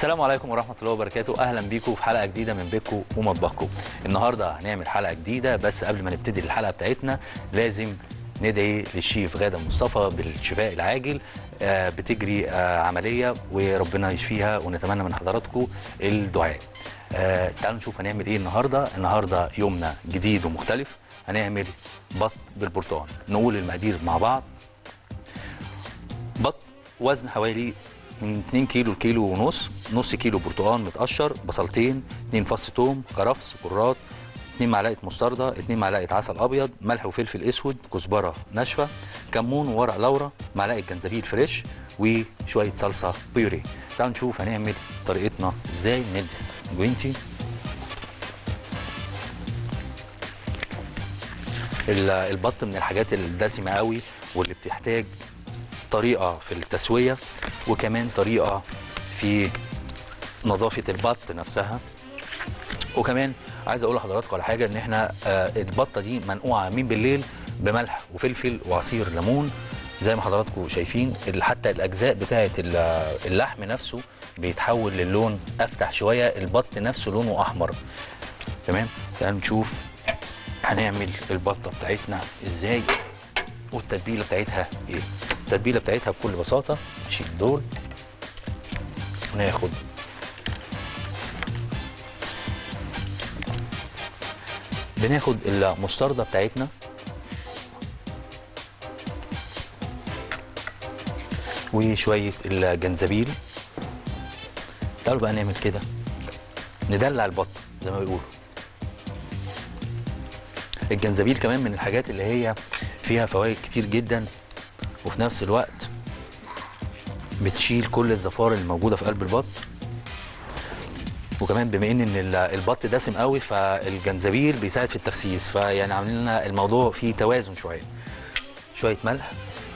السلام عليكم ورحمة الله وبركاته أهلا بيكم في حلقة جديدة من بيتكم ومطبخكم النهاردة هنعمل حلقة جديدة بس قبل ما نبتدي الحلقة بتاعتنا لازم ندعي للشيف غادة مصطفى بالشفاء العاجل آه، بتجري آه، عملية وربنا يشفيها ونتمنى من حضراتكم الدعاء آه، تعالوا نشوف هنعمل ايه النهارده النهارده يومنا جديد ومختلف هنعمل بط بالبرتقال نقول المقادير مع بعض بط وزن حوالي من 2 كيلو لكيلو ونص نص كيلو برتقال متقشر بصلتين 2 فص ثوم كرفس كرات 2 معلقه مستردة 2 معلقه عسل ابيض ملح وفلفل اسود كزبره ناشفه كمون وورق لورا معلقه جنزبيل فريش وشويه صلصه بيوري تعالوا نشوف هنعمل طريقتنا ازاي نلبس جوينتي ال- البط من الحاجات الدسمه قوي واللي بتحتاج طريقه في التسويه وكمان طريقه في نظافه البط نفسها وكمان عايز اقول لحضراتكم على حاجه ان احنا آه، البطه دي منقوعه من بالليل بملح وفلفل وعصير ليمون زي ما حضراتكم شايفين ال- حتى الاجزاء بتاعه ال- اللحم نفسه بيتحول للون افتح شويه البط نفسه لونه احمر تمام تعالوا نشوف هنعمل البطه بتاعتنا ازاي والتتبيله بتاعتها ايه التتبيله بتاعتها بكل بساطه نشيل دول وناخد بناخد المستردة بتاعتنا وشوية الجنزبيل تعالوا بقى نعمل كده ندلع البط زي ما بيقولوا الجنزبيل كمان من الحاجات اللي هي فيها فوائد كتير جدا وفي نفس الوقت بتشيل كل الزفار اللي موجوده في قلب البط وكمان بما ان إن ال- البط دسم قوي فالجنزبيل بيساعد في التخسيس فيعني عاملين لنا الموضوع فيه توازن شويه شويه ملح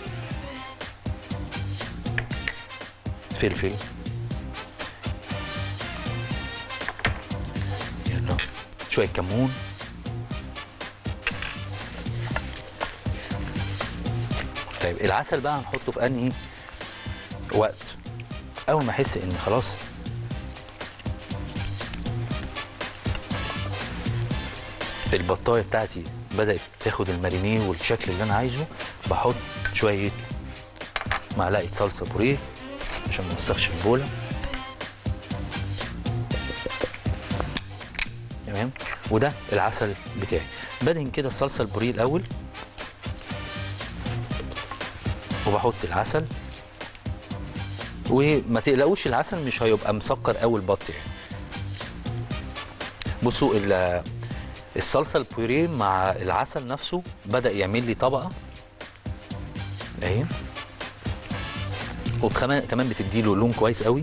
فلفل يلا شويه كمون طيب العسل بقى هنحطه في انهي وقت اول ما احس ان خلاص البطايه بتاعتي بدات تاخد المارينيه والشكل اللي انا عايزه بحط شويه معلقه صلصه بوريه عشان ما نوسخش البوله تمام وده العسل بتاعي بدهن كده الصلصه البوريه الاول وبحط العسل وما تقلقوش العسل مش هيبقى مسكر قوي البط يعني بصوا ال- الصلصه البوريه مع العسل نفسه بدا يعمل لي طبقه اهي وكمان كمان بتدي له لون كويس قوي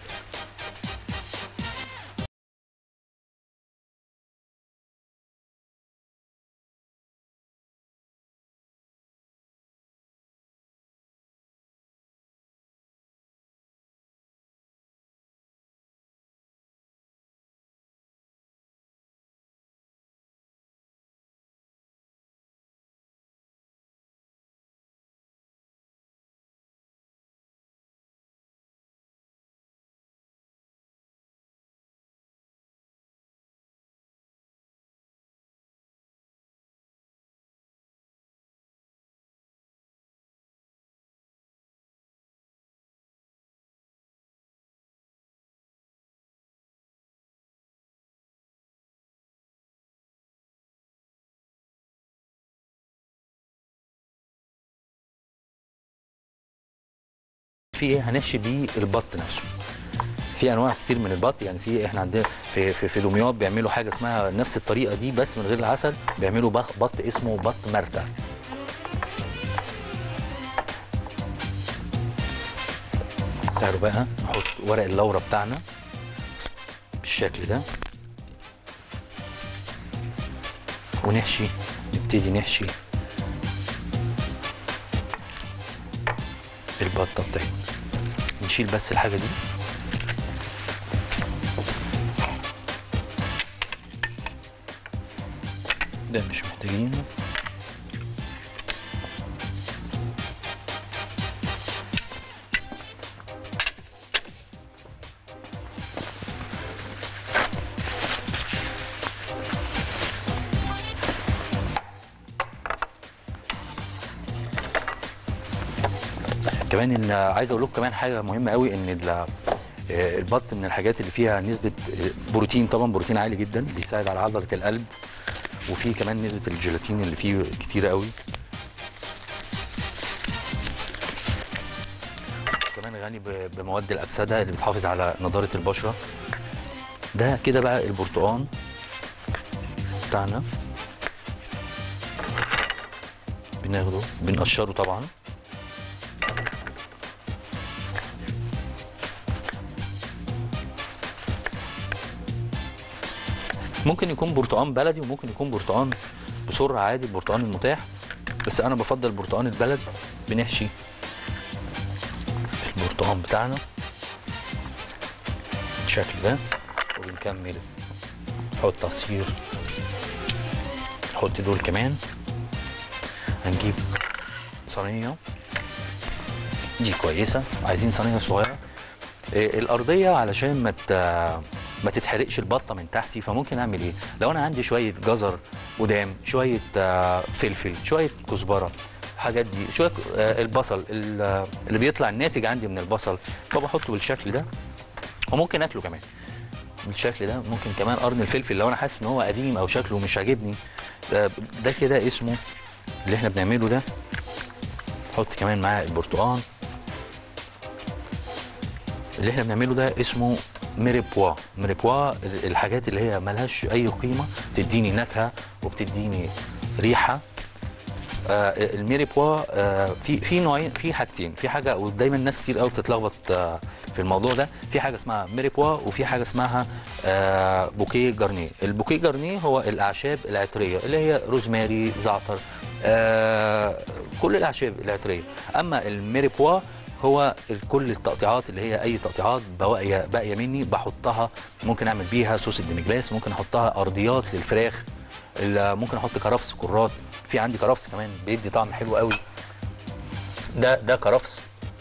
في ايه هنحشي بيه البط نفسه في انواع كتير من البط يعني في احنا عندنا في في, في دمياط بيعملوا حاجه اسمها نفس الطريقه دي بس من غير العسل بيعملوا بخ- بط اسمه بط مرتع تعالوا بقى نحط ورق اللورة بتاعنا بالشكل ده ونحشي نبتدي نحشي البطه بتاعتنا نشيل بس الحاجه دي ده مش محتاجينه كمان ان عايز اقول لكم كمان حاجه مهمه قوي ان ال- آه، البط من الحاجات اللي فيها نسبه آه، بروتين طبعا بروتين عالي جدا بيساعد على عضله القلب وفي كمان نسبه الجيلاتين اللي فيه كتيره قوي كمان غني ب- بمواد الاكسده اللي بتحافظ على نضاره البشره ده كده بقى البرتقان بتاعنا بناخده بنقشره طبعا ممكن يكون برتقان بلدي وممكن يكون برتقان بسرعه عادي البرتقان المتاح بس انا بفضل البرتقان البلدي بنحشي البرتقان بتاعنا بالشكل ده وبنكمل نحط عصير نحط دول كمان هنجيب صينيه دي كويسه عايزين صينيه صغيره إيه، الارضيه علشان ما ت- ما تتحرقش البطه من تحتي فممكن اعمل ايه لو انا عندي شويه جزر قدام شويه آه، فلفل شويه كزبره الحاجات دي شويه آه، البصل ال- آه، اللي بيطلع الناتج عندي من البصل فبحطه بالشكل ده وممكن اكله كمان بالشكل ده ممكن كمان قرن الفلفل لو انا حاسس ان هو قديم او شكله مش عاجبني ده, ده كده اسمه اللي احنا بنعمله ده نحط كمان معاه البرتقال اللي احنا بنعمله ده اسمه ميريبوا ميريبوا الحاجات اللي هي ملهاش اي قيمه بتديني نكهه وبتديني ريحه آه الميريبوا آه في في نوعين في حاجتين في حاجه ودايما ناس كتير قوي بتتلخبط آه في الموضوع ده في حاجه اسمها ميريبوا وفي حاجه اسمها آه بوكيه جارنيه البوكيه جارنيه هو الاعشاب العطريه اللي هي روزماري زعتر آه كل الاعشاب العطريه اما الميريبوا هو ال- كل التقطيعات اللي هي اي تقطيعات باقيه باقيه مني بحطها ممكن اعمل بيها صوص الديمجلاس ممكن احطها ارضيات للفراخ ال- ممكن احط كرفس كرات في عندي كرفس كمان بيدي طعم حلو قوي ده ده كرفس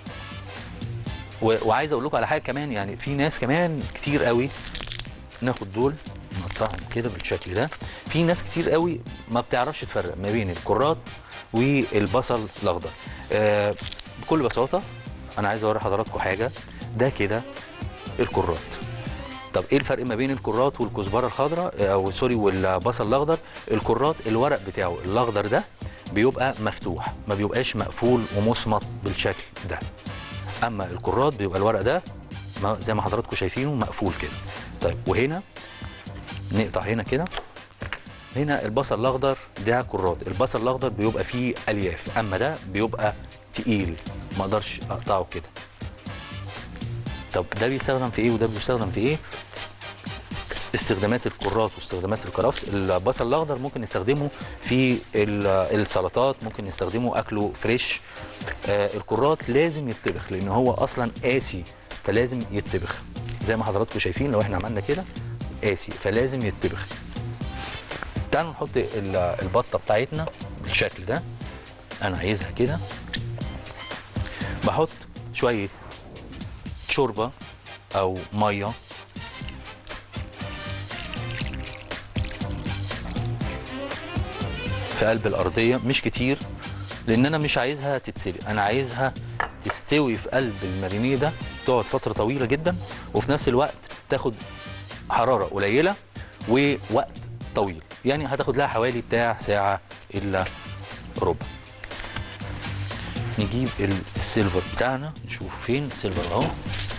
و- وعايز اقول لكم على حاجه كمان يعني في ناس كمان كتير قوي ناخد دول نقطعهم كده بالشكل ده في ناس كتير قوي ما بتعرفش تفرق ما بين الكرات والبصل الاخضر آه بكل بساطه انا عايز اوري حضراتكم حاجه ده كده الكرات طب ايه الفرق ما بين الكرات والكزبره الخضراء او سوري والبصل الاخضر الكرات الورق بتاعه الاخضر ده بيبقى مفتوح ما بيبقاش مقفول ومصمت بالشكل ده اما الكرات بيبقى الورق ده ما- زي ما حضراتكم شايفينه مقفول كده طيب وهنا نقطع هنا كده هنا البصل الاخضر ده كرات البصل الاخضر بيبقى فيه الياف اما ده بيبقى تقيل ما اقدرش اقطعه كده طب ده بيستخدم في ايه وده بيستخدم في ايه استخدامات الكرات واستخدامات الكرفس البصل الاخضر ممكن نستخدمه في ال- السلطات ممكن نستخدمه اكله فريش آه الكرات لازم يتطبخ لان هو اصلا قاسي فلازم يتطبخ زي ما حضراتكم شايفين لو احنا عملنا كده قاسي فلازم يتطبخ تعالوا نحط ال- البطه بتاعتنا بالشكل ده انا عايزها كده بحط شويه شوربه او ميه في قلب الارضيه مش كتير لان انا مش عايزها تتسلق انا عايزها تستوي في قلب المارينيه ده تقعد فتره طويله جدا وفي نفس الوقت تاخد حراره قليله ووقت طويل يعني هتاخد لها حوالي بتاع ساعه الا ربع نجيب السيلفر بتاعنا نشوف فين السيلفر اهو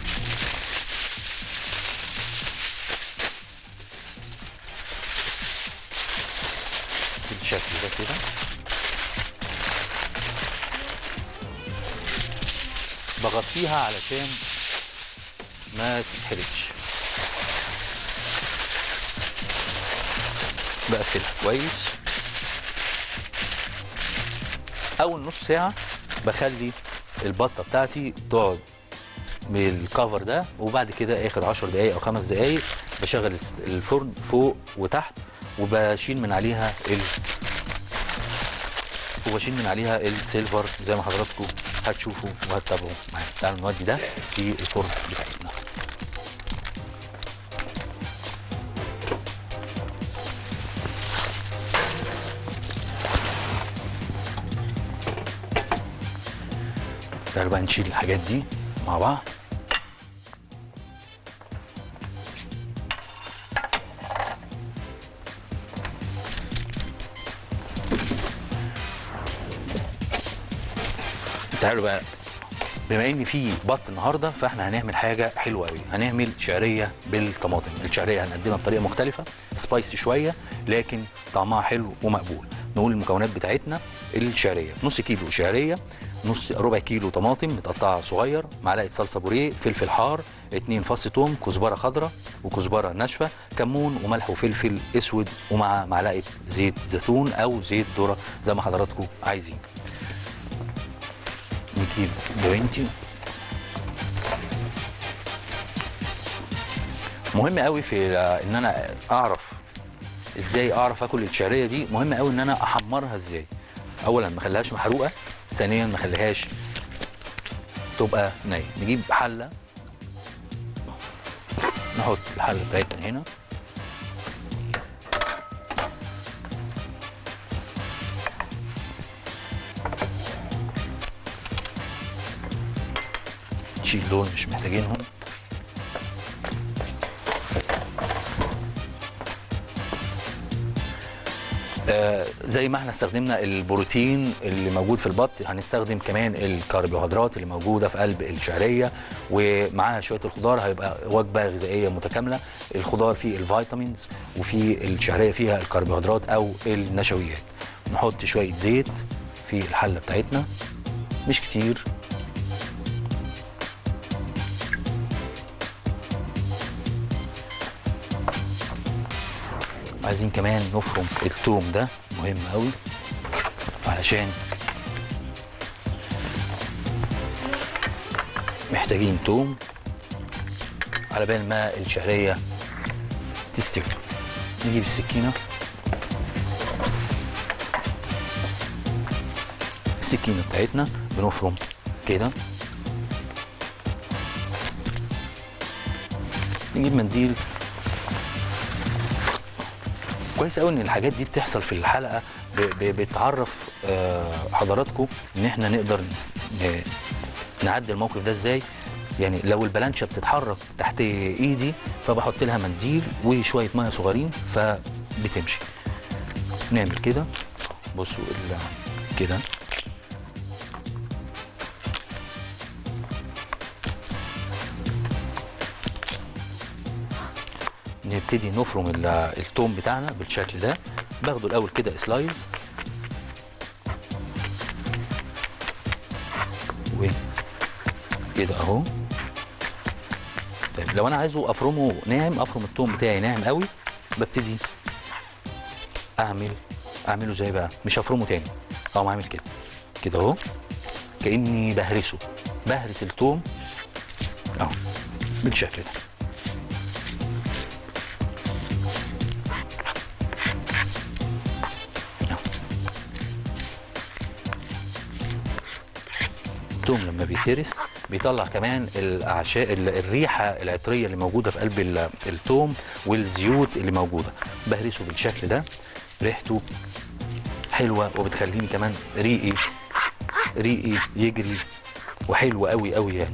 بالشكل ده كده بغطيها علشان ما تتحرقش بقفلها كويس اول نص ساعه بخلي البطه بتاعتي تقعد بالكفر ده وبعد كده اخر 10 دقائق او خمس دقائق بشغل الفرن فوق وتحت وبشيل من عليها ال وبشيل من عليها السيلفر زي ما حضراتكم هتشوفوا وهتتابعوا معايا تعالوا نودي ده في الفرن بتاعتنا تعالوا بقى نشيل الحاجات دي مع بعض تعالوا بقى بما ان في بط النهارده فاحنا هنعمل حاجه حلوه قوي هنعمل شعريه بالطماطم الشعريه هنقدمها بطريقه مختلفه سبايسي شويه لكن طعمها حلو ومقبول نقول المكونات بتاعتنا الشعريه نص كيلو شعريه نص ربع كيلو طماطم متقطعه صغير معلقه صلصه بوريه فلفل حار اتنين فص توم كزبره خضراء وكزبره ناشفه كمون وملح وفلفل اسود ومع معلقه زيت زيتون او زيت ذره زي ما حضراتكم عايزين نجيب جوينتي مهم قوي في ان انا اعرف ازاي اعرف اكل الشعريه دي مهم قوي ان انا احمرها ازاي اولا ما اخليهاش محروقه ثانيا ما اخليهاش تبقى نيه نجيب حله نحط الحله بتاعتنا هنا نشيل دول مش محتاجينهم آه زي ما احنا استخدمنا البروتين اللي موجود في البط هنستخدم كمان الكربوهيدرات اللي موجوده في قلب الشعريه ومعاها شويه الخضار هيبقى وجبه غذائيه متكامله الخضار فيه الفيتامينز وفي الشعريه فيها الكربوهيدرات او النشويات نحط شويه زيت في الحله بتاعتنا مش كتير عايزين كمان نفرم الثوم ده مهم قوي علشان محتاجين توم على بال ما الشعريه تستوي نجيب السكينه السكينه بتاعتنا بنفرم كده نجيب منديل كويس قوي ان الحاجات دي بتحصل في الحلقه ب- ب- بتعرف آه، حضراتكم ان احنا نقدر نس- ن- نعدي الموقف ده ازاي يعني لو البلانشه بتتحرك تحت ايدي فبحط لها منديل وشويه ميه صغيرين فبتمشي نعمل كده بصوا ال- كده نبتدي نفرم ال- التوم بتاعنا بالشكل ده باخده الاول كده سلايز كده اهو طيب لو انا عايزه افرمه ناعم افرم التوم بتاعي ناعم قوي ببتدي اعمل اعمله زي بقى مش هفرمه تاني اقوم عامل كده كده اهو كاني بهرسه بهرس التوم اهو بالشكل ده التوم لما بيتهرس بيطلع كمان الاعشاء ال- الريحه العطريه اللي موجوده في قلب ال- التوم والزيوت اللي موجوده بهرسه بالشكل ده ريحته حلوه وبتخليني كمان ريقي ريقي يجري وحلو قوي قوي يعني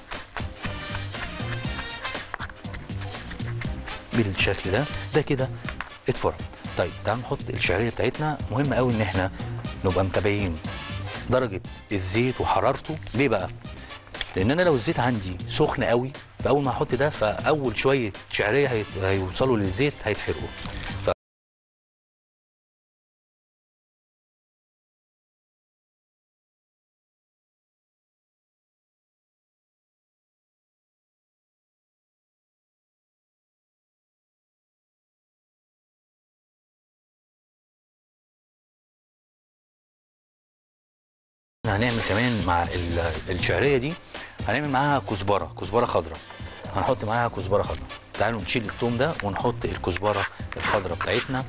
بالشكل ده ده كده اتفرم طيب تعالوا نحط الشعريه بتاعتنا مهم قوي ان احنا نبقى متابعين درجه الزيت وحرارته ليه بقى لان انا لو الزيت عندي سخن قوي فاول ما احط ده فاول شويه شعريه هيت... هيوصلوا للزيت هيتحرقوا ف... هنعمل كمان مع ال- الشعريه دي هنعمل معاها كزبره كزبره خضراء هنحط معاها كزبره خضراء تعالوا نشيل الثوم ده ونحط الكزبره الخضراء بتاعتنا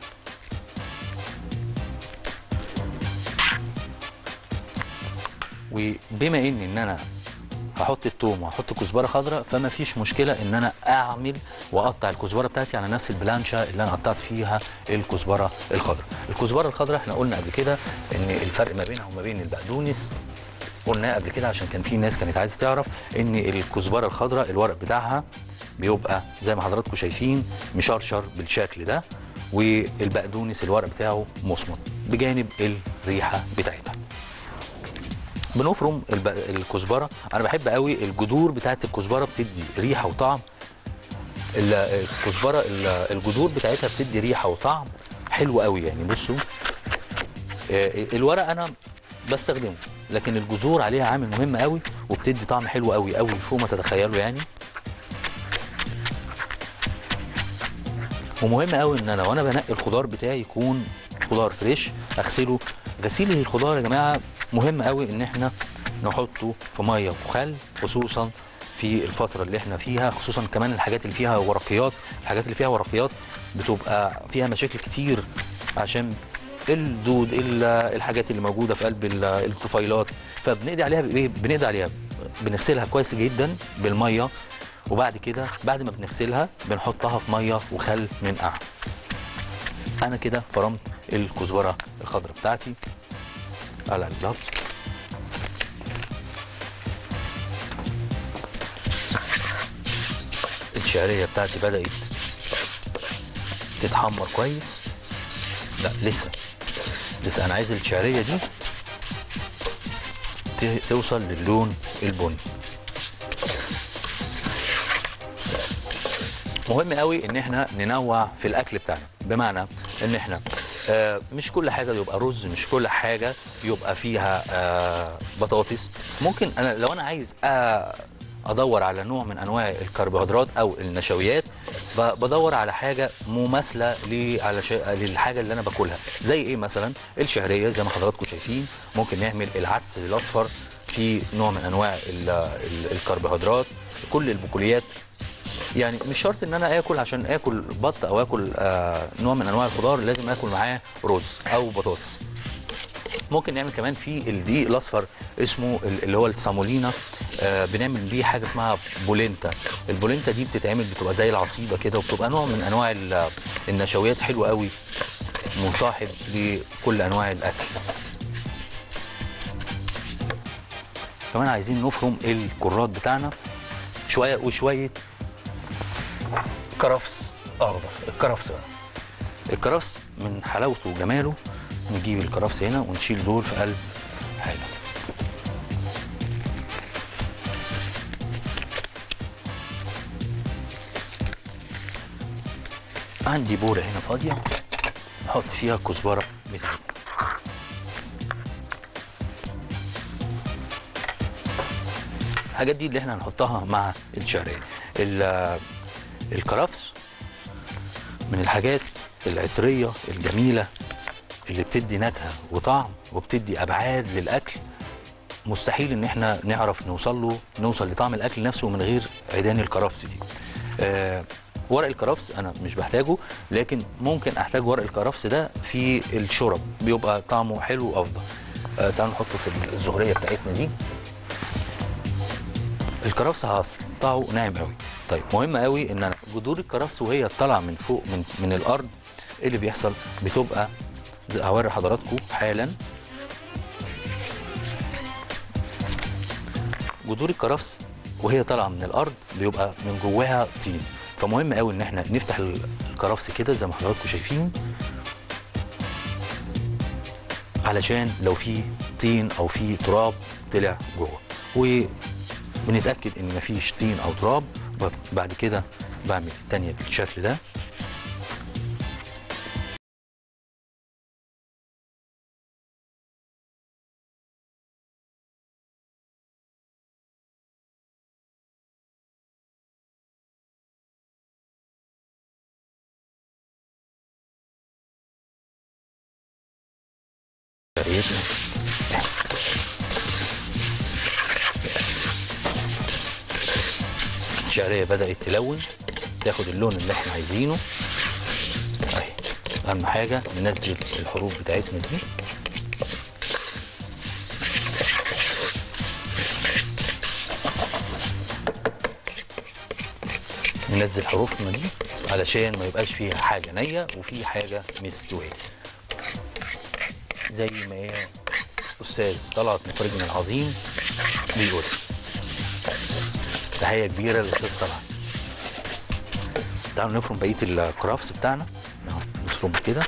وبما ان ان انا هحط الثوم وهحط كزبره خضراء فما فيش مشكله ان انا اعمل واقطع الكزبره بتاعتي على نفس البلانشه اللي انا قطعت فيها الكزبره الخضراء الكزبره الخضراء احنا قلنا قبل كده ان الفرق ما بينها وما بين البقدونس قلناه قبل كده عشان كان في ناس كانت عايزه تعرف ان الكزبره الخضراء الورق بتاعها بيبقى زي ما حضراتكم شايفين مشرشر بالشكل ده والبقدونس الورق بتاعه مصمت بجانب الريحه بتاعتها بنفرم الب... الكزبره انا بحب قوي الجذور بتاعت الكزبره بتدي ريحه وطعم ال- الكزبره ال- الجذور بتاعتها بتدي ريحه وطعم حلو قوي يعني بصوا آه، الورق انا بستخدمه لكن الجذور عليها عامل مهم قوي وبتدي طعم حلو قوي قوي فوق ما تتخيلوا يعني ومهم قوي ان انا وانا بنقي الخضار بتاعي يكون خضار فريش اغسله غسيل الخضار يا جماعه مهم قوي ان احنا نحطه في ميه وخل خصوصا في الفتره اللي احنا فيها خصوصا كمان الحاجات اللي فيها ورقيات الحاجات اللي فيها ورقيات بتبقى فيها مشاكل كتير عشان الدود ال- الحاجات اللي موجوده في قلب ال- الطفيلات فبنقضي عليها بايه بنقضي عليها بنغسلها كويس جدا بالميه وبعد كده بعد ما بنغسلها بنحطها في ميه وخل ننقعها انا كده فرمت الكزبره الخضراء بتاعتي على الجلاس الشعريه بتاعتي بدات تتحمر كويس لا لسه لسه انا عايز الشعريه دي ت- توصل للون البني مهم قوي ان احنا ننوع في الاكل بتاعنا بمعنى ان احنا آه، مش كل حاجه يبقى رز مش كل حاجه يبقى فيها آه، بطاطس ممكن انا لو انا عايز آه، ادور على نوع من انواع الكربوهيدرات او النشويات ب- بدور على حاجه مماثله ل- على شيء- للحاجه اللي انا باكلها زي ايه مثلا الشعريه زي ما حضراتكم شايفين ممكن نعمل العدس الاصفر في نوع من انواع ال- ال- الكربوهيدرات كل البقوليات يعني مش شرط ان انا اكل عشان اكل بط او اكل آه نوع من انواع الخضار لازم اكل معاه رز او بطاطس ممكن نعمل كمان في الدقيق الاصفر اسمه ال- اللي هو السامولينا آه بنعمل بيه حاجه اسمها بولينتا البولينتا دي بتتعمل بتبقى زي العصيده كده وبتبقى نوع من انواع ال- النشويات حلوه قوي مصاحب لكل انواع الاكل كمان عايزين نفرم الكرات بتاعنا شويه وشويه كرفس اخضر الكرفس بقى الكرفس من حلاوته وجماله نجيب الكرفس هنا ونشيل دول في قلب حاجه عندي بوله هنا فاضيه احط فيها الكزبره بتاعتي الحاجات دي اللي احنا هنحطها مع الشعريه ال- الكرفس من الحاجات العطريه الجميله اللي بتدي نكهه وطعم وبتدي ابعاد للاكل مستحيل ان احنا نعرف نوصل له نوصل لطعم الاكل نفسه من غير عيدان الكرفس دي آه ورق الكرفس انا مش بحتاجه لكن ممكن احتاج ورق الكرفس ده في الشرب بيبقى طعمه حلو وافضل آه تعالوا نحطه في الزهريه بتاعتنا دي الكرفس هقطعه ناعم قوي طيب مهم قوي ان انا جذور الكرفس وهي طالعه من فوق من من الارض ايه اللي بيحصل بتبقى زي- هوري حضراتكم حالا جذور الكرفس وهي طالعه من الارض بيبقى من جواها طين فمهم قوي ان احنا نفتح ال- الكرفس كده زي ما حضراتكم شايفين علشان لو في طين او في تراب طلع جوه وبنتاكد ان مفيش طين او تراب بعد كده بعمل التانية بالشكل ده شريتنا الشعرية بدأت تلون تاخد اللون اللي احنا عايزينه اهي أهم حاجة ننزل الحروف بتاعتنا دي ننزل حروفنا دي علشان ما يبقاش فيها حاجة نية وفي حاجة مستوية زي ما هي استاذ طلعت مخرجنا العظيم بيقول تحيه كبيره للاستاذ طلعت تعالوا نفرم بقيه الكرافس بتاعنا أهو، نفرمه كده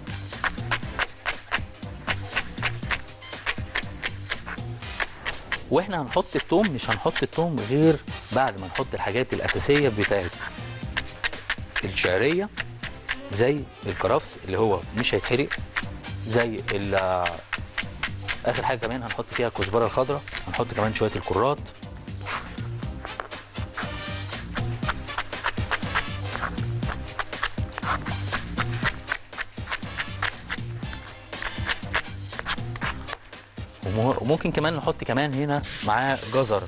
واحنا هنحط التوم مش هنحط التوم غير بعد ما نحط الحاجات الاساسيه بتاعت الشعريه زي الكرفس اللي هو مش هيتحرق زي ال- اخر حاجه كمان هنحط فيها الكزبره الخضراء هنحط كمان شويه الكرات ومه- وممكن كمان نحط كمان هنا معاه جزر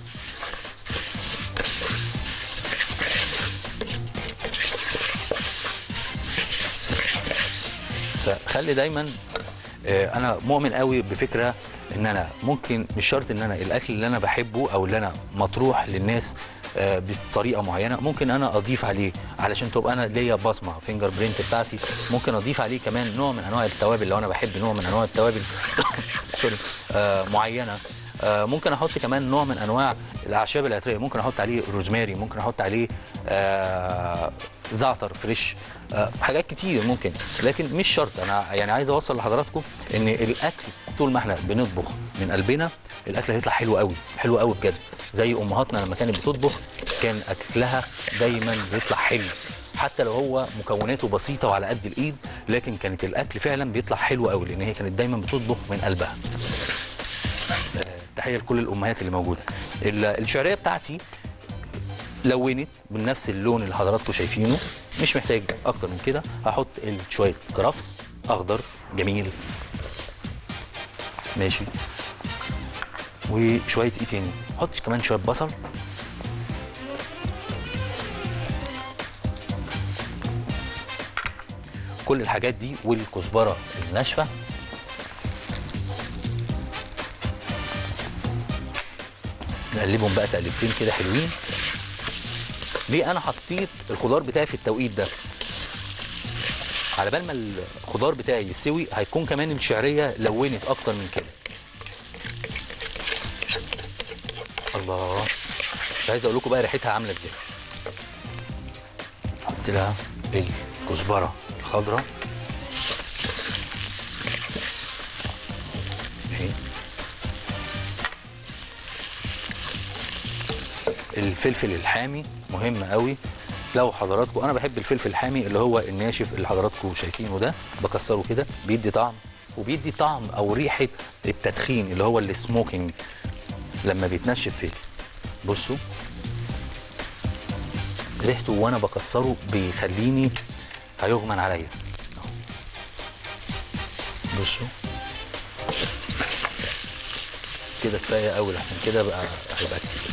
فخلي دايما آه، انا مؤمن قوي بفكره ان انا ممكن مش شرط ان انا الاكل اللي انا بحبه او اللي انا مطروح للناس آه، بطريقه معينه ممكن انا اضيف عليه علشان تبقى انا ليا بصمه فينجر برينت بتاعتي ممكن اضيف عليه كمان نوع من انواع التوابل لو انا بحب نوع من انواع التوابل سوري آه، معينه آه، ممكن احط كمان نوع من انواع الاعشاب العطريه ممكن احط عليه روزماري ممكن احط عليه آه، زعتر فريش آه، حاجات كتير ممكن لكن مش شرط انا يعني عايز اوصل لحضراتكم ان الاكل طول ما احنا بنطبخ من قلبنا الاكل هيطلع حلو قوي حلو قوي بجد زي امهاتنا لما كانت بتطبخ كان اكلها دايما بيطلع حلو حتى لو هو مكوناته بسيطه وعلى قد الايد لكن كانت الاكل فعلا بيطلع حلو قوي لان هي كانت دايما بتطبخ من قلبها تحيه لكل الامهات اللي موجوده ال- الشعريه بتاعتي لونت بنفس اللون اللي حضراتكم شايفينه مش محتاج اكتر من كده هحط ال- شويه كرفس اخضر جميل ماشي وشويه ايه تاني احط كمان شويه بصل كل الحاجات دي والكزبره الناشفه نقلبهم بقى تقلبتين كده حلوين ليه انا حطيت الخضار بتاعي في التوقيت ده على بال ما الخضار بتاعي يستوي هيكون كمان الشعريه لونت اكتر من كده الله مش عايز اقول لكم بقى ريحتها عامله ازاي احط لها الكزبره الخضراء اهي الفلفل الحامي مهم قوي لو حضراتكم انا بحب الفلفل الحامي اللي هو الناشف اللي حضراتكم شايفينه ده بكسره كده بيدي طعم وبيدي طعم او ريحه التدخين اللي هو السموكينج لما بيتنشف فيه بصوا ريحته وانا بكسره بيخليني هيغمن عليا أهو. بصوا كده كفايه قوي لحسن كده بقى هيبقى كتير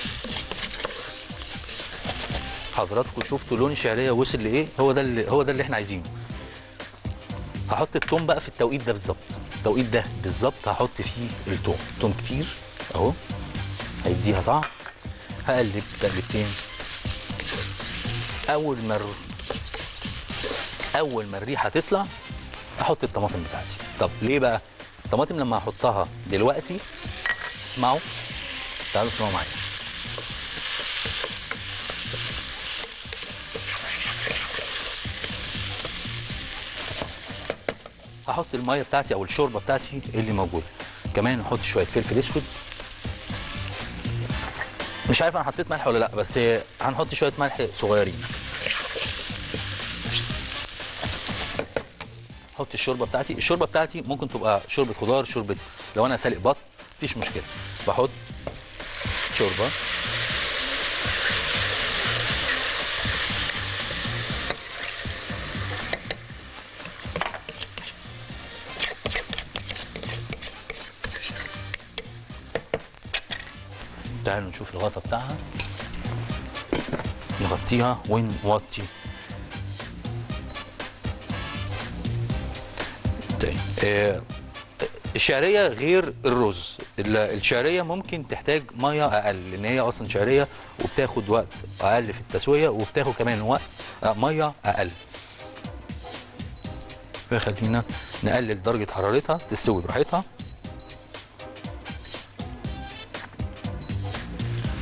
حضراتكم شفتوا لون الشعريه وصل لايه هو ده اللي هو ده اللي احنا عايزينه هحط التوم بقى في التوقيت ده بالظبط التوقيت ده بالظبط هحط فيه التوم توم كتير اهو هيديها طعم هقلب تقلبتين اول ما الر- اول ما الريحه تطلع احط الطماطم بتاعتي طب ليه بقى الطماطم لما احطها دلوقتي اسمعوا تعالوا اسمعوا معايا هحط الميه بتاعتي او الشوربه بتاعتي اللي موجوده كمان احط شويه فلفل اسود مش عارف انا حطيت ملح ولا لا بس هنحط شويه ملح صغيرين احط الشوربه بتاعتي الشوربه بتاعتي ممكن تبقى شوربه خضار شوربه لو انا سالق بط مفيش مشكله بحط شوربه تعالوا نشوف الغطا بتاعها نغطيها ونوطي طيب آه، الشعريه غير الرز ال- الشعريه ممكن تحتاج ميه اقل لان هي اصلا شعريه وبتاخد وقت اقل في التسويه وبتاخد كمان وقت آه، ميه اقل فخلينا نقلل درجه حرارتها تستوي براحتها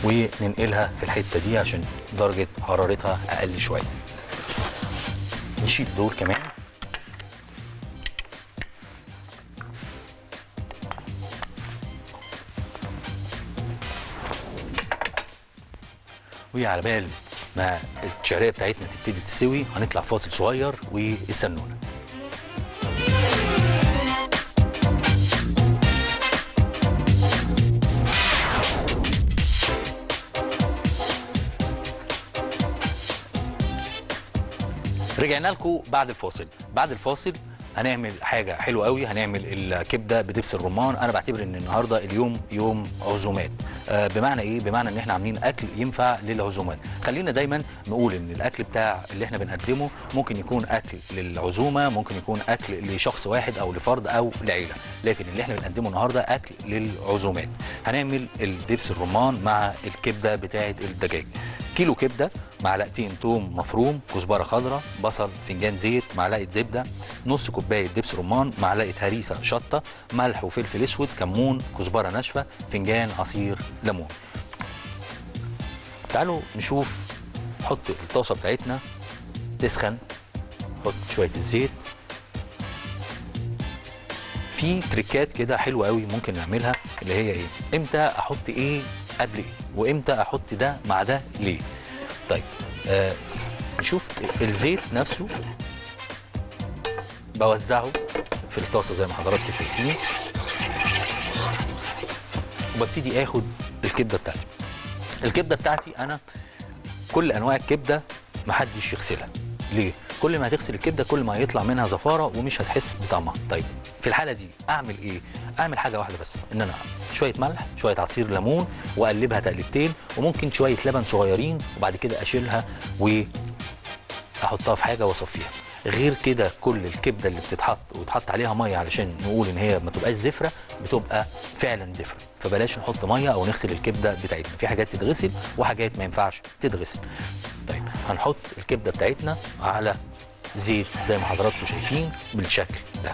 وننقلها في الحته دي عشان درجه حرارتها اقل شويه نشيل دول كمان وعلى بال ما الشعريه بتاعتنا تبتدي تستوي هنطلع فاصل صغير واستنونا رجعنا لكم بعد الفاصل بعد الفاصل هنعمل حاجه حلوه قوي هنعمل الكبده بدبس الرمان انا بعتبر ان النهارده اليوم يوم عزومات آه بمعنى ايه بمعنى ان احنا عاملين اكل ينفع للعزومات خلينا دايما نقول ان الاكل بتاع اللي احنا بنقدمه ممكن يكون اكل للعزومه ممكن يكون اكل لشخص واحد او لفرد او لعيله لكن اللي احنا بنقدمه النهارده اكل للعزومات هنعمل الدبس الرمان مع الكبده بتاعه الدجاج كيلو كبده معلقتين توم مفروم كزبره خضراء بصل فنجان زيت معلقه زبده نص كوبايه دبس رمان معلقه هريسه شطه ملح وفلفل اسود كمون كزبره ناشفه فنجان عصير ليمون تعالوا نشوف نحط الطاسه بتاعتنا تسخن نحط شويه الزيت في تريكات كده حلوه قوي ممكن نعملها اللي هي ايه امتى احط ايه قبل ايه وامتى احط ده مع ده ليه طيب آه نشوف الزيت نفسه بوزعه في الطاسه زي ما حضراتكم شايفين وببتدي اخد الكبده بتاعتي الكبده بتاعتي انا كل انواع الكبده محدش يغسلها ليه كل ما هتغسل الكبده كل ما هيطلع منها زفاره ومش هتحس بطعمها طيب في الحاله دي اعمل ايه اعمل حاجه واحده بس ان انا شويه ملح شويه عصير ليمون واقلبها تقلبتين وممكن شويه لبن صغيرين وبعد كده اشيلها واحطها في حاجه واصفيها غير كده كل الكبده اللي بتتحط وتحط عليها ميه علشان نقول ان هي ما تبقاش زفره بتبقى فعلا زفره فبلاش نحط ميه او نغسل الكبده بتاعتنا في حاجات تتغسل وحاجات ما ينفعش تتغسل طيب هنحط الكبده بتاعتنا على زيت زي ما حضراتكم شايفين بالشكل ده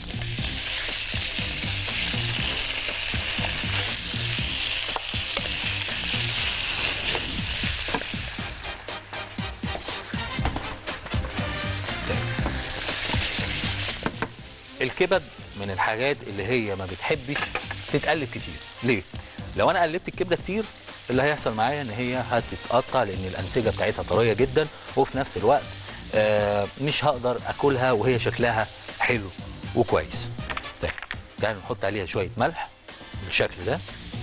الكبد من الحاجات اللي هي ما بتحبش تتقلب كتير ليه لو انا قلبت الكبده كتير اللي هيحصل معايا ان هي هتتقطع لان الانسجه بتاعتها طريه جدا وفي نفس الوقت آه مش هقدر اكلها وهي شكلها حلو وكويس طيب تعالوا نحط عليها شويه ملح بالشكل ده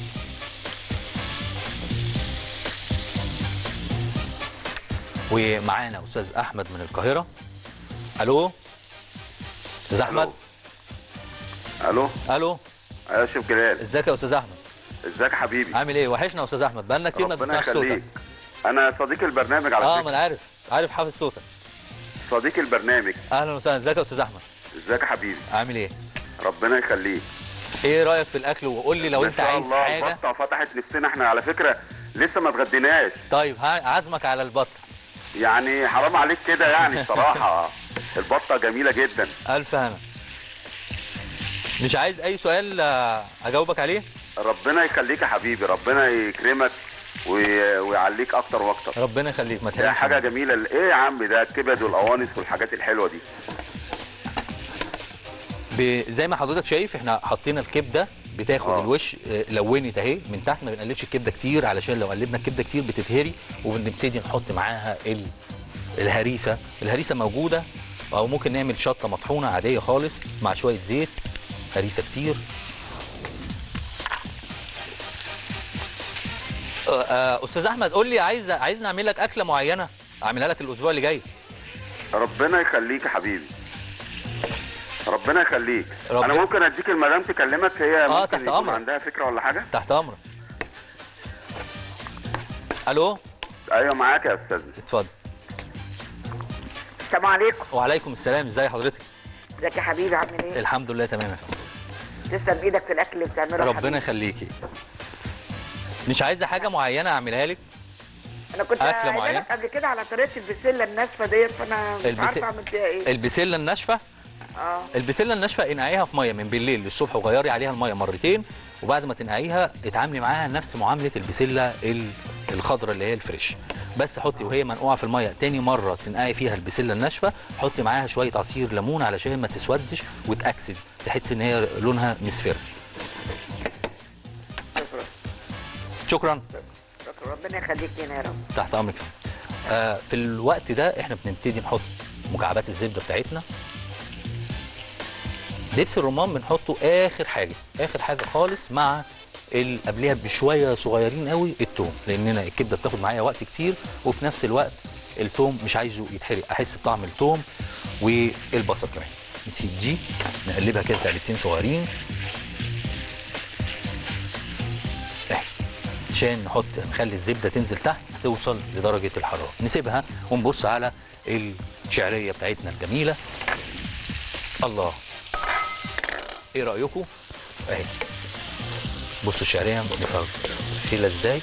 ومعانا استاذ احمد من القاهره الو استاذ احمد الو الو يا شيف جلال ازيك يا استاذ احمد ازيك يا حبيبي عامل ايه وحشنا يا استاذ احمد بقالنا كتير ما ربنا بنسمعش صوتك يخليك انا صديق البرنامج على اه ما فكره انا عارف عارف حافظ صوتك صديق البرنامج اهلا وسهلا ازيك يا استاذ احمد ازيك يا حبيبي عامل ايه ربنا يخليك ايه رايك في الاكل وقول لي لو ما انت شاء عايز الله حاجه البطه فتحت نفسنا احنا على فكره لسه ما اتغديناش طيب ها عازمك على البط يعني حرام عليك كده يعني بصراحه البطه جميله جدا الف هنا مش عايز اي سؤال آه، اجاوبك عليه ربنا يخليك يا حبيبي ربنا يكرمك وي- ويعليك اكتر واكتر ربنا يخليك ما ده تحرمش حاجه منك. جميله ايه يا عم ده الكبد والقوانص والحاجات الحلوه دي ب- زي ما حضرتك شايف احنا حطينا الكبده بتاخد آه. الوش آه، لونت اهي من تحت ما بنقلبش الكبده كتير علشان لو قلبنا الكبده كتير بتتهري وبنبتدي نحط معاها ال... الهريسه الهريسه موجوده او ممكن نعمل شطه مطحونه عاديه خالص مع شويه زيت هريسه كتير آه، آه، استاذ احمد قول لي عايز عايز نعمل لك اكله معينه اعملها لك الاسبوع اللي جاي ربنا يخليك يا حبيبي ربنا يخليك ربنا- انا ممكن اديك المدام تكلمك هي آه، ممكن تحت يكون أمرك. عندها فكره ولا حاجه تحت امرك الو ايوه معاك يا استاذنا اتفضل السلام عليكم وعليكم السلام ازي حضرتك ازيك يا حبيبي عامل ايه؟ الحمد لله تمام يا فندم تسلم ايدك في الاكل اللي بتعمله يا ربنا حبيبي. يخليكي مش عايزه حاجه معينه اعملها لك انا كنت أكلة قايله معينة؟ لك قبل كده على طريقه البسله الناشفه ديت فانا مش البس- عارفه اعمل فيها ايه البسله الناشفه اه البسله الناشفه انقعيها في ميه من بالليل للصبح وغيري عليها الميه مرتين وبعد ما تنقعيها اتعاملي معاها نفس معامله البسله ال- الخضراء اللي هي الفريش بس حطي وهي منقوعه في الميه تاني مره تنقعي فيها البسله الناشفه حطي معاها شويه عصير ليمون علشان ما تسودش وتاكسد تحس ان هي لونها مصفر شكرا شكرا شكرا ربنا يخليك لنا يا رب تحت امرك آه في الوقت ده احنا بنبتدي نحط مكعبات الزبده بتاعتنا دبس الرمان بنحطه اخر حاجه اخر حاجه خالص مع ال- قبلها بشويه صغيرين قوي التوم لاننا الكبده بتاخد معايا وقت كتير وفي نفس الوقت التوم مش عايزه يتحرق احس بطعم التوم والبصل كمان نسيب دي نقلبها كده تقلبتين صغيرين اهي عشان نحط نخلي الزبده تنزل تحت توصل لدرجه الحراره نسيبها ونبص على الشعريه بتاعتنا الجميله الله ايه رايكم اهي بصوا الشعريه مفرفله ازاي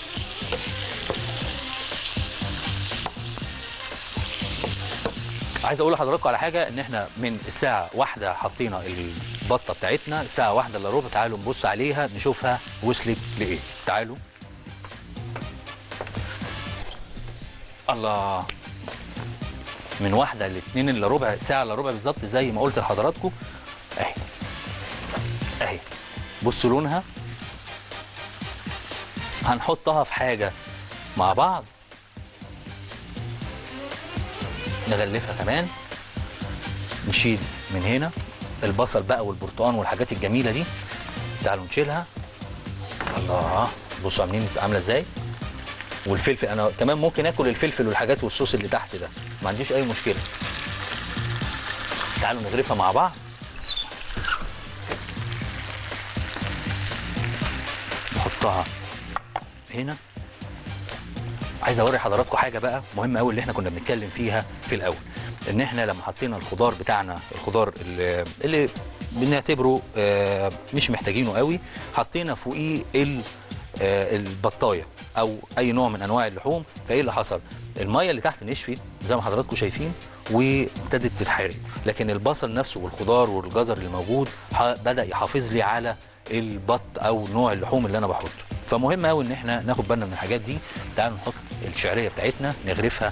عايز اقول لحضراتكم على حاجه ان احنا من الساعه واحدة حطينا البطه بتاعتنا الساعه واحدة الا ربع تعالوا نبص عليها نشوفها وصلت لايه تعالوا الله من واحدة لاتنين الا ربع ساعة الا ربع بالظبط زي ما قلت لحضراتكم اهي اهي بصوا لونها هنحطها في حاجة مع بعض نغلفها كمان نشيل من هنا البصل بقى والبرتقال والحاجات الجميلة دي تعالوا نشيلها الله بصوا عاملين عاملة ازاي والفلفل انا كمان ممكن اكل الفلفل والحاجات والصوص اللي تحت ده ما عنديش اي مشكله تعالوا نغرفها مع بعض نحطها هنا عايز اوري حضراتكم حاجه بقى مهمه قوي اللي احنا كنا بنتكلم فيها في الاول ان احنا لما حطينا الخضار بتاعنا الخضار اللي, اللي بنعتبره آه، مش محتاجينه قوي حطينا فوقيه ال- آه، البطايه او اي نوع من انواع اللحوم فايه اللي حصل الميه اللي تحت نشفت زي ما حضراتكم شايفين وابتدت تتحرق لكن البصل نفسه والخضار والجزر اللي موجود ح- بدا يحافظ لي على البط او نوع اللحوم اللي انا بحطه فمهم قوي ان احنا ناخد بالنا من الحاجات دي تعالوا نحط الشعريه بتاعتنا نغرفها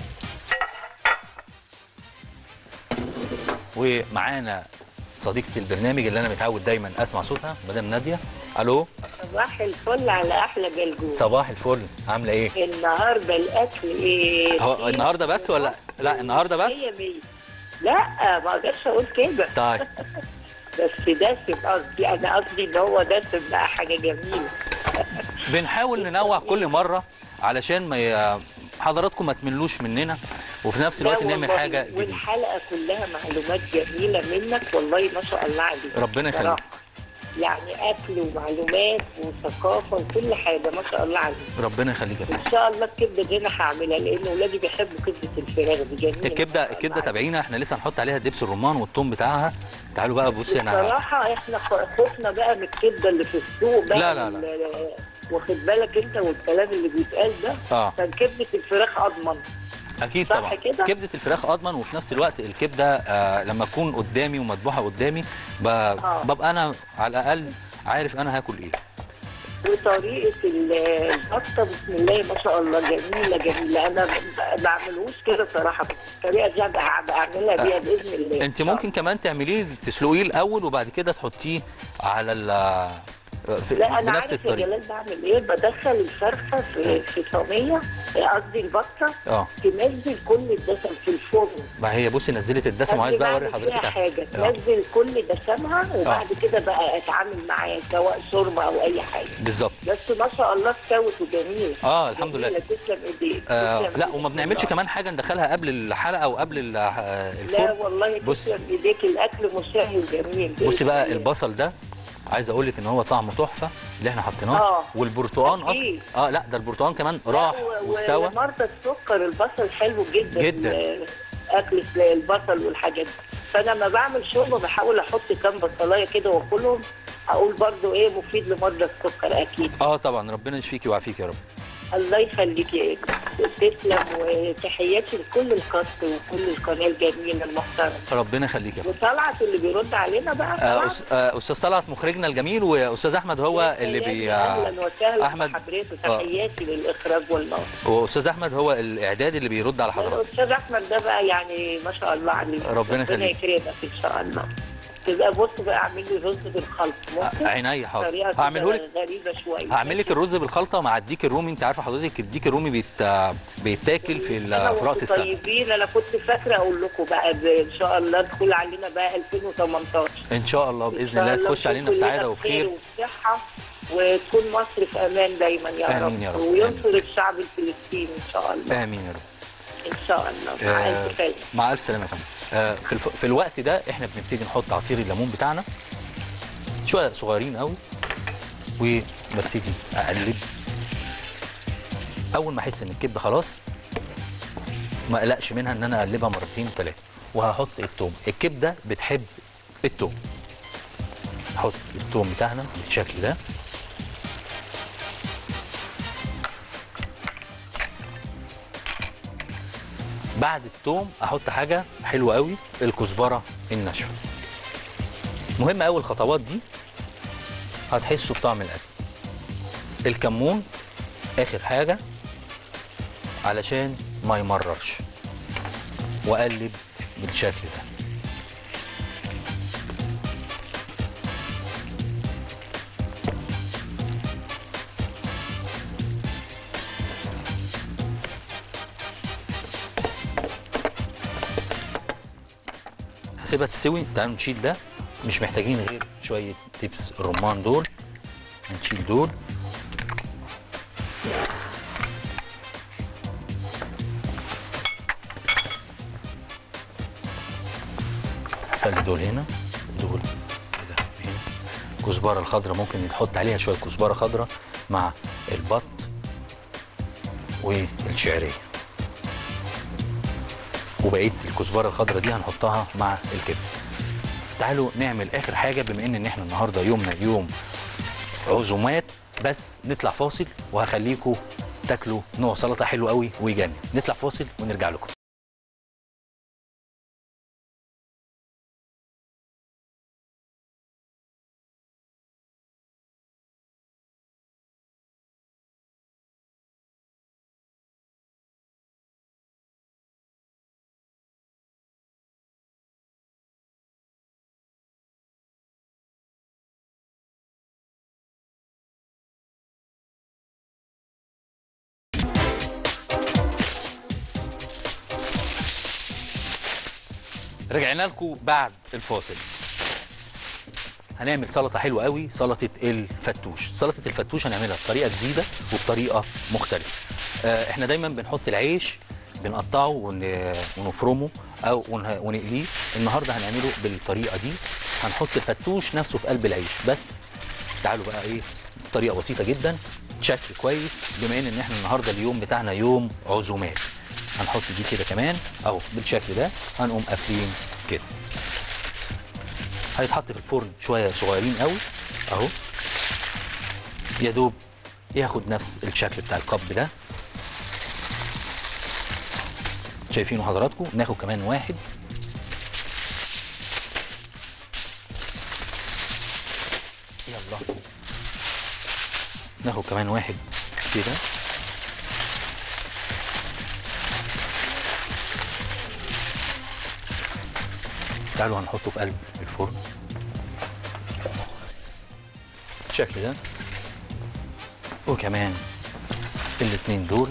ومعانا صديقه البرنامج اللي انا متعود دايما اسمع صوتها مدام ناديه الو صباح الفل على احلى جلجول صباح الفل عامله ايه النهارده الاكل ايه هو النهارده بس ولا لا النهارده بس مية مية. لا ما اقدرش اقول كده طيب بس دسم قصدي انا قصدي ان هو دسم بقى حاجه جميله بنحاول ننوع كل مره علشان ما ي... حضراتكم ما تملوش مننا وفي نفس الوقت لا نعمل والله، حاجه جديده والحلقه كلها معلومات جميله منك والله ما شاء الله عليك ربنا يخليك. بصراحة. يعني اكل ومعلومات وثقافه وكل حاجه ما شاء الله عليك ربنا يخليك يا فندم. ان شاء الله الكبده دي انا هعملها لان اولادي بيحبوا كبده الفراخ دي جميله الكبده ما شاء الكبده الله تابعينا احنا لسه هنحط عليها دبس الرمان والثوم بتاعها تعالوا بقى بصي انا بصراحة احنا خفنا بقى من الكبدة اللي في السوق بقى لا، لا، لا. ال- واخد بالك انت والكلام اللي بيتقال ده اه كان كبدة الفراخ اضمن اكيد صح طبعا كده؟ كبده الفراخ اضمن وفي نفس الوقت الكبده آه لما تكون قدامي ومذبوحه قدامي ب... ببقى انا على الاقل عارف انا هاكل ايه وطريقة ال- البطة بسم الله ما شاء الله جميلة جميلة انا ما بعملوش كده صراحة بس الطريقة دي هبقى بعملها بيها باذن الله انت ممكن كمان تعمليه تسلقيه الاول وبعد كده تحطيه على ال في لا انا بنفس عارف يا الطريقه جلال بعمل ايه بدخل الفرخه في في صينيه قصدي البطه اه تنزل كل الدسم في الفرن ما هي بصي نزلت الدسم وعايز بقى اوري حضرتك فيها حاجه آه. تنزل كل دسمها وبعد كده بقى اتعامل معاها سواء شوربه او اي حاجه بالظبط بس ما شاء الله استوت وجميله اه الحمد لله جميلة، تسلم ايديك آه تسلم لا إيديك وما بنعملش والله. كمان حاجه ندخلها قبل الحلقه او قبل ال- آه، لا الفرن والله بص- تسلم ايديك الاكل مشهي وجميل بصي بقى بإذن الله. البصل ده عايز اقول لك ان هو طعمه تحفه اللي احنا حطيناه آه. والبرتقان اصلا أكيد. اه لا ده البرتقان كمان لا، راح و- واستوى ومرضى السكر البصل حلو جدا جدا. ال- اكل البصل والحاجات دي فانا لما بعمل شوربه بحاول احط كام بصلايه كده واكلهم اقول برضو ايه مفيد لمرضى السكر اكيد اه طبعا ربنا يشفيكي ويعافيك يا رب الله يخليك يا إيه. تسلم وتحياتي لكل الكاست وكل القناه الجميله المحترمه ربنا يخليك يا فندم وطلعت اللي بيرد علينا بقى آه، طلعت. أس- آه، استاذ طلعت مخرجنا الجميل واستاذ احمد هو يا اللي سلام، بي اهلا وسهلا احمد بحضرتك آه. تحياتي للاخراج والنار واستاذ احمد هو الاعداد اللي بيرد على حضرتك الاستاذ احمد ده بقى يعني ما شاء الله عليه ربنا يخليك. يكرمك ان شاء الله تبقى بص بقى اعمل لي رز بالخلط ممكن عينيا حاضر طريقه كده هعمله لك غريبه شويه هعمل لك الرز بالخلطه مع الديك الرومي انت عارفه حضرتك الديك الرومي بيت... بيتاكل في, ال... أنا في راس وأنتوا السنه طيبين انا كنت فاكره اقول لكم بقى ب- ان شاء الله ادخل علينا بقى 2018 ان شاء الله إن باذن شاء الله تخش علينا نكون بسعاده كلنا وبخير وصحه وتكون مصر في امان دايما يا آمين رب يا رب. وينصر الشعب الفلسطيني ان شاء الله امين يا رب ان شاء الله مع آه، الف خير مع الف سلامه يا فندم آه، في, الف... في الوقت ده احنا بنبتدي نحط عصير الليمون بتاعنا شويه صغيرين قوي وببتدي اقلب اول ما احس ان الكبده خلاص ما اقلقش منها ان انا اقلبها مرتين ثلاثه وهحط التوم الكبده بتحب التوم نحط التوم بتاعنا بالشكل ده بعد التوم احط حاجه حلوه قوي الكزبره الناشفه مهم قوي الخطوات دي هتحسوا بطعم الاكل الكمون اخر حاجه علشان ما يمررش واقلب بالشكل ده هسيبها تستوي تعالوا نشيل ده مش محتاجين غير شويه تبس الرمان دول هنشيل دول خلي دول هنا دول كده هنا الكزبره الخضراء ممكن نحط عليها شويه كزبره خضراء مع البط والشعريه وبقيه الكزبره الخضراء دي هنحطها مع الكبده تعالوا نعمل اخر حاجه بما ان ان احنا النهارده يومنا يوم عزومات بس نطلع فاصل وهخليكم تاكلوا نوع سلطه حلو قوي ويجنن نطلع فاصل ونرجع لكم رجعنا لكم بعد الفاصل هنعمل سلطه حلوه قوي سلطه الفتوش سلطه الفتوش هنعملها بطريقه جديده وبطريقه مختلفه آه، احنا دايما بنحط العيش بنقطعه ون- ونفرمه او ون- ونقليه النهارده هنعمله بالطريقه دي هنحط الفتوش نفسه في قلب العيش بس تعالوا بقى ايه طريقه بسيطه جدا شكل كويس بما ان ان احنا النهارده اليوم بتاعنا يوم عزومات هنحط دي كده كمان اهو بالشكل ده هنقوم قافلين كده هيتحط في الفرن شويه صغيرين قوي اهو يا دوب ياخد نفس الشكل بتاع القب ده شايفينه حضراتكم ناخد كمان واحد يلا ناخد كمان واحد كده تعالوا هنحطه في قلب الفرن بالشكل ده وكمان الاتنين دول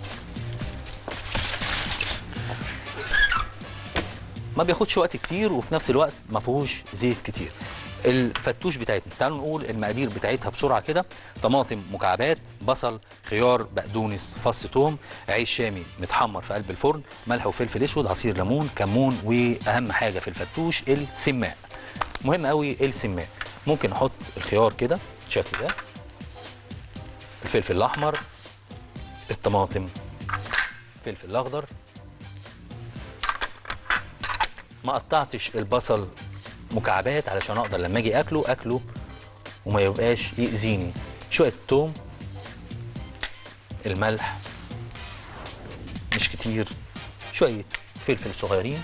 ما بياخدش وقت كتير وفي نفس الوقت ما فيهوش زيت كتير الفتوش بتاعتنا تعالوا نقول المقادير بتاعتها بسرعه كده طماطم مكعبات بصل خيار بقدونس فص ثوم عيش شامي متحمر في قلب الفرن ملح وفلفل اسود عصير ليمون كمون واهم حاجه في الفتوش السماء مهم قوي السماء ممكن نحط الخيار كده بالشكل ده الفلفل الاحمر الطماطم الفلفل الاخضر ما قطعتش البصل مكعبات علشان اقدر لما اجي اكله اكله وما يبقاش يأذيني شويه توم الملح مش كتير شويه فلفل صغيرين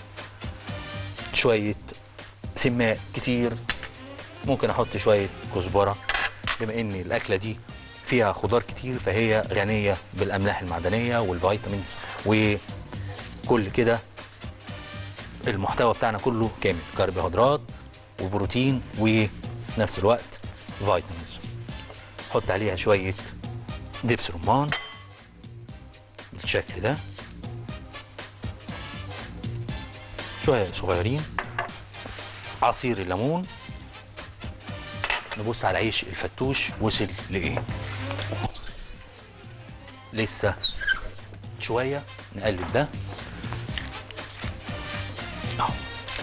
شويه سماء كتير ممكن احط شويه كزبره بما ان الاكله دي فيها خضار كتير فهي غنيه بالاملاح المعدنيه والفيتامينز وكل كده المحتوى بتاعنا كله كامل كربوهيدرات وبروتين وفي نفس الوقت فيتامينز حط عليها شويه دبس رمان بالشكل ده شويه صغيرين عصير الليمون نبص على عيش الفتوش وصل لايه لسه شويه نقلب ده اهو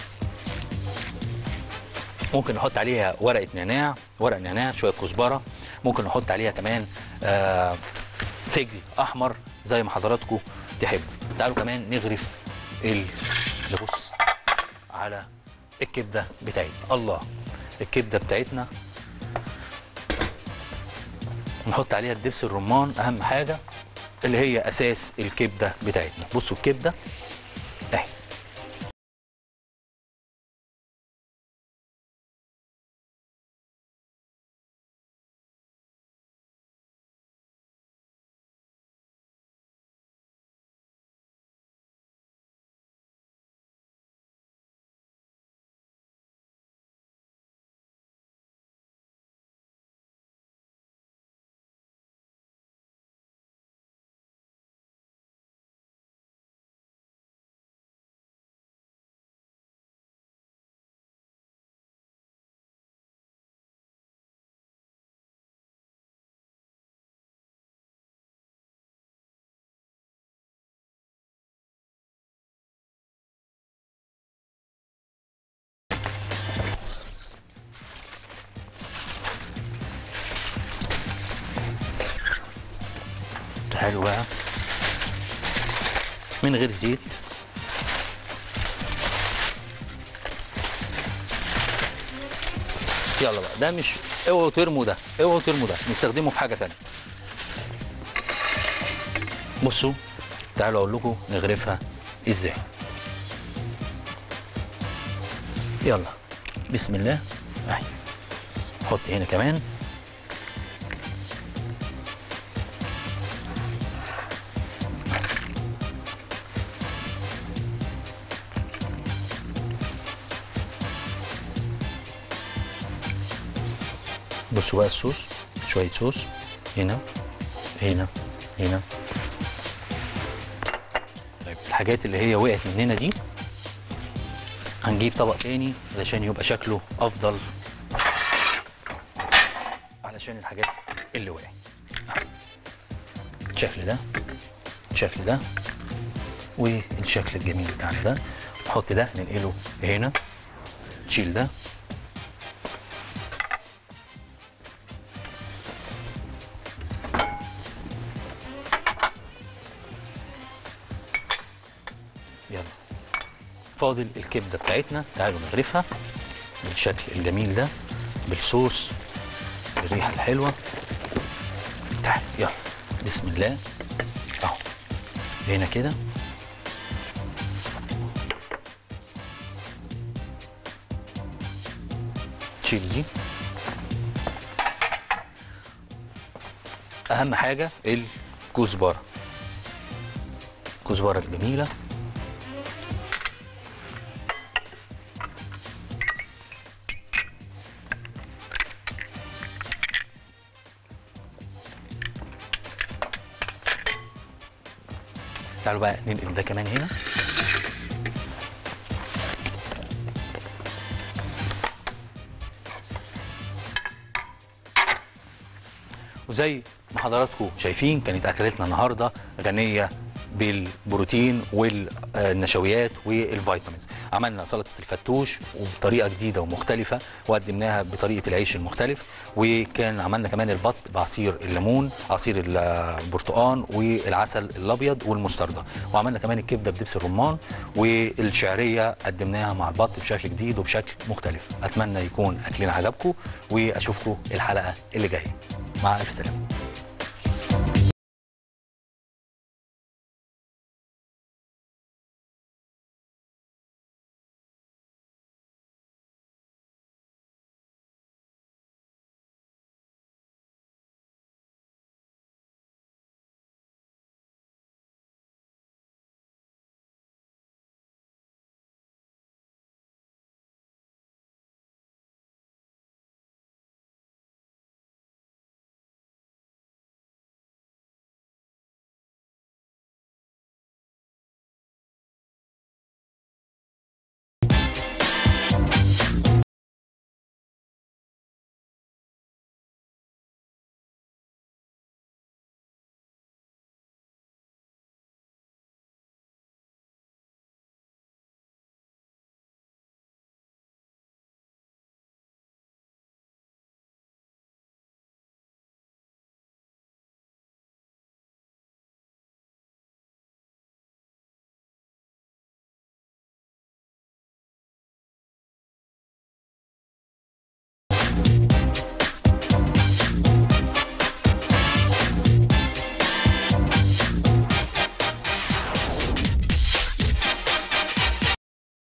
ممكن نحط عليها ورقه نعناع ورق نعناع شويه كزبره ممكن نحط عليها كمان آه فجل احمر زي ما حضراتكم تحبوا تعالوا كمان نغرف ال نبص على الكبده بتاعتنا الله الكبده بتاعتنا نحط عليها الدبس الرمان اهم حاجه اللي هي اساس الكبده بتاعتنا بصوا الكبده اهي حلو بقى من غير زيت يلا بقى ده مش اوعوا ترموا ده اوعوا ترموا ده نستخدمه في حاجه ثانيه بصوا تعالوا اقول لكم نغرفها ازاي يلا بسم الله اهي حط هنا كمان بصوا بقى الصوص شوية صوص هنا هنا هنا طيب الحاجات اللي هي وقعت مننا دي هنجيب طبق تاني علشان يبقى شكله أفضل علشان الحاجات اللي وقعت الشكل ده الشكل ده والشكل الجميل بتاعنا ده نحط ده ننقله هنا نشيل ده يلا فاضل الكبده بتاعتنا تعالوا نغرفها بالشكل الجميل ده بالصوص بالريحه الحلوه تعال يلا بسم الله اهو هنا كده تشيل دي اهم حاجه الكزبره الكزبره الجميله تعالوا بقى ننقل ده كمان هنا وزي ما حضراتكم شايفين كانت اكلتنا النهارده غنيه بالبروتين والنشويات والفيتامينز عملنا سلطه الفتوش وبطريقه جديده ومختلفه وقدمناها بطريقه العيش المختلف وكان عملنا كمان البط بعصير الليمون عصير البرتقال والعسل الابيض والمستردة وعملنا كمان الكبده بدبس الرمان والشعريه قدمناها مع البط بشكل جديد وبشكل مختلف اتمنى يكون اكلنا عجبكم واشوفكم الحلقه اللي جايه مع الف سلامه